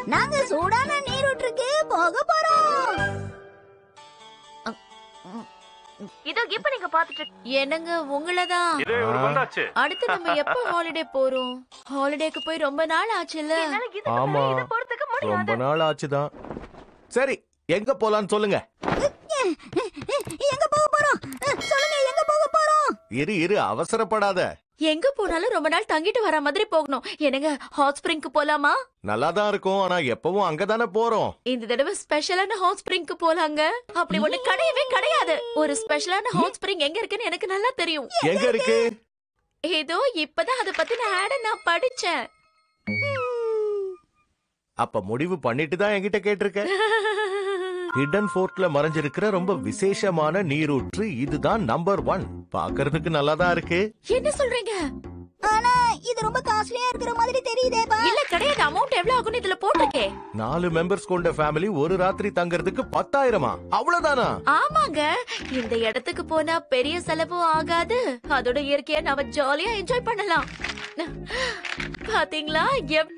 நாங்க சூடான நீரூற்றுக்கு போக போறோம் இதோ இப்ப நீங்க பாத்துட்டு என்னங்க உங்களதான் இதே ஒரு வந்தாச்சு அடுத்து நம்ம எப்ப ஹாலிடே போறோம் ஹாலிடேக்கு போய் ரொம்ப நாள் ஆச்சுல்ல ஆமா ரொம்ப நாள் ஆச்சுதான் சரி எங்க போலான்னு சொல்லுங்க எங்க போக போறோம் அஹ், சொல்லுங்க எங்க போக போறோம் இரு இரு அவசரப்படாத எங்க போனாலும் ரொம்ப நாள் தங்கிட்டு வர மாதிரி போகணும் என்னங்க ஹாட் ஸ்ப்ரிங்க்கு போலாமா நல்லா தான் இருக்கும் ஆனா எப்பவும் அங்கதானே போறோம் இந்த தடவை ஸ்பெஷலான ஹாட் ஸ்ப்ரிங்க்கு போலாங்க அப்படி ஒண்ணு கிடையவே கிடையாது ஒரு ஸ்பெஷலான ஹாட் ஸ்ப்ரிங் எங்க இருக்குன்னு எனக்கு நல்லா தெரியும் எங்க இருக்கு ஏதோ இப்பதான் அத பத்தின ஆட நான் படிச்சேன் அப்ப முடிவு பண்ணிட்டு தான் என்கிட்ட கேட்டிருக்க ஹிடன் ஃபோர்ட்ல மறைஞ்சிருக்கிற ரொம்ப விசேஷமான நீரூற்று இதுதான் நம்பர் ஒன் பாக்குறதுக்கு நல்லா தான் இருக்கு என்ன சொல்றீங்க ஆனா இது ரொம்ப காஸ்ட்லியா இருக்கிற மாதிரி தெரியுதேப்பா இல்ல கிடையாது அமௌண்ட் எவ்வளவு ஆகும்னு இதுல போட்டிருக்கே நாலு மெம்பர்ஸ் கொண்ட ஃபேமிலி ஒரு ராத்திரி தங்கறதுக்கு பத்தாயிரமா அவ்வளவுதானா ஆமாங்க இந்த இடத்துக்கு போனா பெரிய செலவும் ஆகாது அதோட இயற்கையா நாம ஜாலியா என்ஜாய் பண்ணலாம் பாத்தீங்களா எவ்-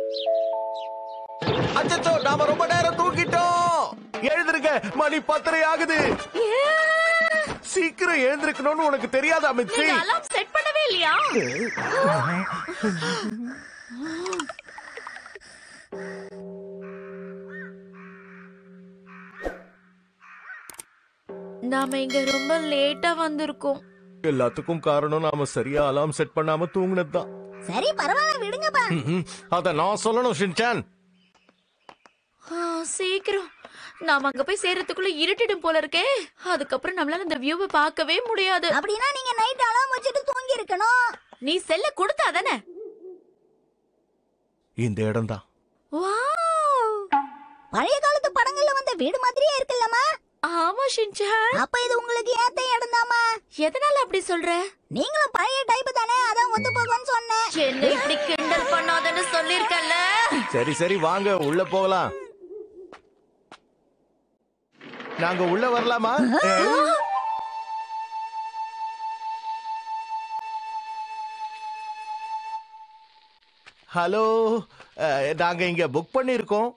அச்சச்சோ நாம ரொம்ப நேரம் தூக்கிட்டோம் எழுந்திருக்க மணி பத்தரை ஆகுது சீக்கிரம் எழுந்திருக்கணும்னு உனக்கு தெரியாதா மிச்சி நீங்க அலாம் செட் பண்ணவே இல்லையா நாம இங்க ரொம்ப லேட்டா வந்திருக்கோம் எல்லாத்துக்கும் காரணம் நாம சரியா அலாம் செட் பண்ணாம தூங்குனதுதான் சரி பரவாயில்ல விடுங்கப்பா ம்ஹும். அத நான் சொல்லணும் ஷின்சான் ஆ, சீக்கிரம் நாம அங்க போய் சேர்றதுக்குள்ள இருட்டிடும் போல இருக்கே அதுக்கப்புறம் நம்மளால இந்த வியூவை பார்க்கவே முடியாது அப்படின்னா நீங்க நைட் அலாம் வச்சுட்டு தூங்கி இருக்கணும் நீ செல்ல கொடுத்தா தானே இந்த இடம் தான் பழைய காலத்து படங்கள்ல வந்த வீடு மாதிரியே இருக்குல்லம்மா ஆமா ஷின்சான் அப்ப இது உங்களுக்கு ஏத்த இடம் தாமா எதனால அப்படி சொல்ற நீங்களும் பழைய டைப் தானே அதான் ஒத்து போகும்னு சொன்னேன் என்ன இப்படி கிண்டல் பண்ணாதன்னு சொல்லிருக்கல சரி சரி வாங்க உள்ள போகலாம் நாங்க உள்ள வரலாமா ஹலோ அஹ், நாங்க இங்க புக் பண்ணிருக்கோம்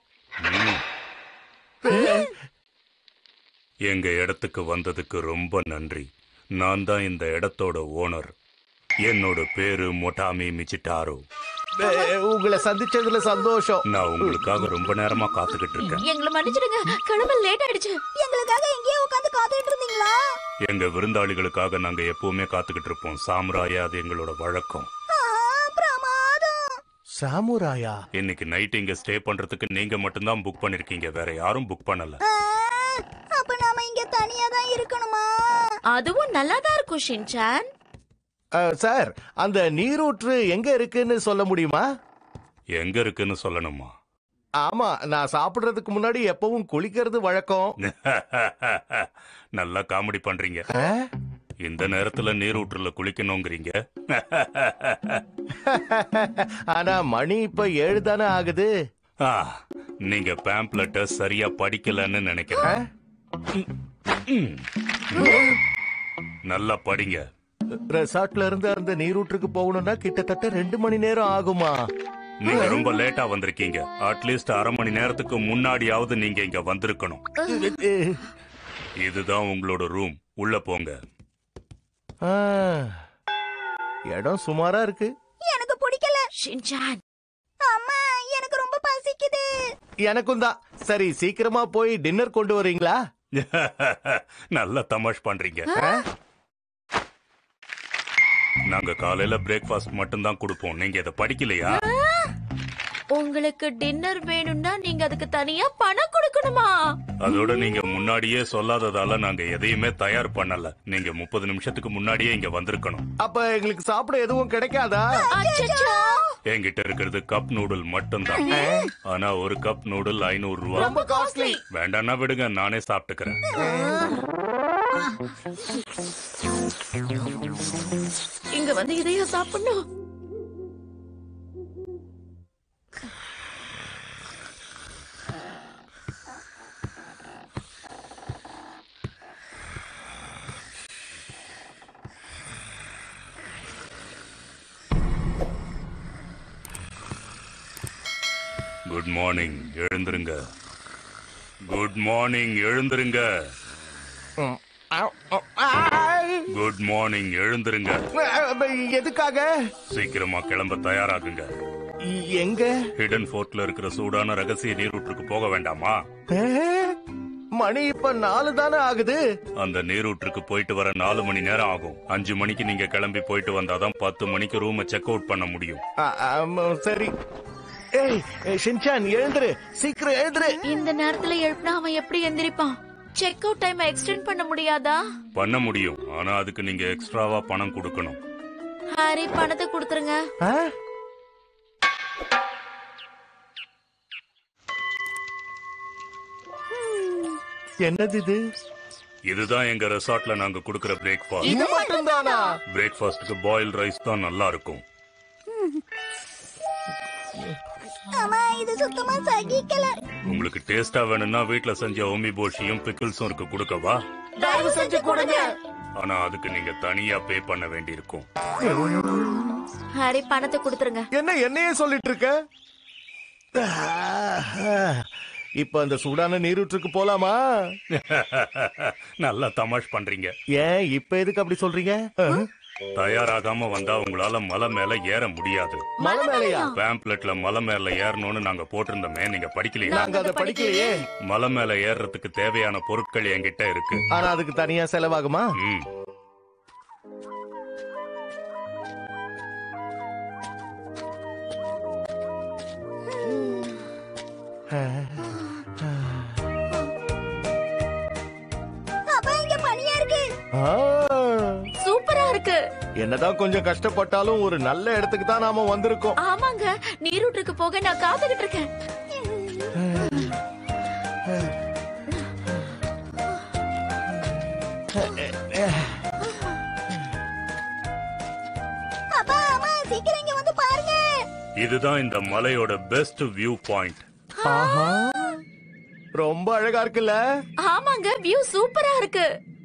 எங்க இடத்துக்கு வந்ததுக்கு ரொம்ப நன்றி நான் தான் இந்த இடத்தோட ஓனர் என்னோட பேரு மொட்டாமி மிச்சிட்டாரோ உங்களை சந்திச்சதுல சந்தோஷம் நான் உங்களுக்காக ரொம்ப நேரமா காத்துக்கிட்டு இருக்கேன் எங்களை மன்னிச்சிடுங்க கிளம்ப லேட் ஆயிடுச்சு எங்களுக்காக எங்கேயோ உட்காந்து காத்துட்டு இருந்தீங்களா எங்க விருந்தாளிகளுக்காக நாங்க எப்பவுமே காத்துக்கிட்டு இருப்போம் சாம்ராயா அது எங்களோட வழக்கம் ஆ, பிரமாதம் சாமுராயா இன்னைக்கு நைட் இங்க ஸ்டே பண்றதுக்கு நீங்க மட்டும்தான் புக் பண்ணிருக்கீங்க வேற யாரும் புக் பண்ணல ஆ, அப்ப நாம இங்க தனியா தான் இருக்கணுமா அதுவும் நல்லா தான் இருக்கும் ஷின்சான் அஹ், சார் அந்த நீரூற்று எங்க இருக்குன்னு சொல்ல முடியுமா எங்க இருக்குன்னு சொல்லணுமா ஆமா நான் சாப்பிடுறதுக்கு முன்னாடி எப்பவும் குளிக்கிறது வழக்கம் நல்லா காமெடி பண்றீங்க அஹ்? இந்த நேரத்துல நீரூற்றுல குளிக்கணுங்கிறீங்க ஆனா மணி இப்ப ஏழு தானே ஆகுது ஆ, நீங்க பேம்ப்லெட்ட சரியா படிக்கலன்னு நினைக்கிறேன் ம். நல்லா படிங்க ரெசார்ட்ல இருந்து அந்த நீரூற்றுக்கு போகணும்னா கிட்டத்தட்ட ரெண்டு மணி நேரம் ஆகுமா நீங்க ரொம்ப லேட்டா வந்திருக்கீங்க அட்லீஸ்ட் அரை மணி நேரத்துக்கு முன்னாடியாவது நீங்க இங்க வந்திருக்கணும் அஹ், இதுதான் உங்களோட ரூம் உள்ள போங்க ஆ, இடம் சுமாரா இருக்கு எனக்கு பிடிக்கல ஷின்சான் அம்மா எனக்கு ரொம்ப பசிக்குது எனக்கும் தான் சரி சீக்கிரமா போய் டின்னர் கொண்டு வரீங்களா நல்லா தமாஷ் பண்றீங்க அஹ்? நாங்க காலையில பிரேக்ஃபாஸ்ட் மட்டும் தான் கொடுப்போம் நீங்க இதை படிக்கலையா உங்களுக்கு டின்னர் வேணும்னா நீங்க அதுக்கு தனியா பணம் கொடுக்கணுமா அதோட நீங்க முன்னாடியே சொல்லாததால நாங்க எதையுமே தயார் பண்ணல நீங்க முப்பது நிமிஷத்துக்கு முன்னாடியே இங்க வந்திருக்கணும் அப்ப எங்களுக்கு சாப்பிட எதுவும் கிடைக்காதா அச்சச்சோ என்கிட்ட இருக்கிறது கப் நூடுல் மட்டும்தான் ஆனா ஒரு கப் நூடுல் ஐநூறு ரூபா ரொம்ப காஸ்ட்லி வேண்டாம்னா விடுங்க நானே சாப்பிட்டுக்கிறேன் இங்க வந்து இதையா சாப்பிடணும் குட் மார்னிங் எழுந்திருங்க குட் மார்னிங் எழுந்திருங்க ம். ஆ- ஆ- ஆய். குட் மார்னிங் எழுந்திருங்க எதுக்காக சீக்கிரமா கிளம்ப தயாராகுங்க எங்க ஹிடன் ஃபோர்ட்ல இருக்கிற சூடான ரகசிய நீரூற்றுக்கு போக வேண்டாமா ஏ? மணி இப்ப நாலு தானே ஆகுது அந்த நீரூற்றுக்கு போயிட்டு வர நாலு மணி நேரம் ஆகும் அஞ்சு மணிக்கு நீங்க கிளம்பி போயிட்டு வந்தாதான் பத்து மணிக்கு ரூமை செக் அவுட் பண்ண முடியும் ஆ, ஆமா, சரி ஏய் ஏய், ஷின்சான் எழுந்துரு சீக்கிரம் எழுந்துரு இந்த நேரத்துல எழுப்பினா அவன் எப்படி எந்திரிப்பான் செக் அவுட் டைம் எக்ஸ்டெண்ட் பண்ண முடியாதா பண்ண முடியும் ஆனா அதுக்கு நீங்க எக்ஸ்ட்ராவா பணம் கொடுக்கணும் ஹாரி பணத்தை கொடுத்துருங்க ஆ? என்னது இது இதுதான் எங்க ரெசார்ட்ல நாங்க கொடுக்கிற பிரேக்ஃபாஸ்ட் இது மட்டும் தானா பிரேக்ஃபாஸ்ட்க்கு பாயில் ரைஸ் தான் நல்லா இருக்கும் ஆமா இது சுத்தமா சகிக்கல உங்களுக்கு டேஸ்டா வேணும்னா வீட்ல செஞ்ச ஓமி போஷியும் பிக்கிள்ஸும் இருக்கு கொடுக்கவா தயவு செஞ்சு கொடுங்க ஆனா அதுக்கு நீங்க தனியா பே பண்ண வேண்டியிருக்கும் ஹாரி பணத்தை கொடுத்துருங்க என்ன என்னையே சொல்லிட்டு இருக்க இப்ப அந்த சூடான நீரூற்றுக்கு போலாமா நல்லா தமாஷ் பண்றீங்க ஏன் இப்ப எதுக்கு அப்படி சொல்றீங்க அஹ், தயாராகாம வந்தா உங்களால மலை மேல ஏற முடியாது மலை மேலையா பேம்ப்ளெட்ல மலை மேல ஏறணும்னு நாங்க போட்டிருந்தோமே நீங்க படிக்கலையா நாங்க அதை படிக்கலையே மலை மேல ஏறுறதுக்கு தேவையான பொருட்கள் என்கிட்ட இருக்கு ஆனா அதுக்கு தனியா செலவாகுமா ம் அப்பா இங்க பனியா இருக்கு ஆ, சூப்பரா இருக்கு என்னதான் கொஞ்சம் கஷ்டப்பட்டாலும் ஒரு நல்ல இடத்துக்கு தான் நாம வந்திருக்கோம் ஆமாங்க நீரூற்றுக்கு போக நான் காத்துக்கிட்டு இருக்கேன் அப்பா அம்மா சீக்கிரம் இங்க வந்து பாருங்க இதுதான் இந்த மலையோட பெஸ்ட் வியூ பாயிண்ட் ஆஹா ரொம்ப அழகா இருக்குல்ல ஆமாங்க வியூ சூப்பரா இருக்கு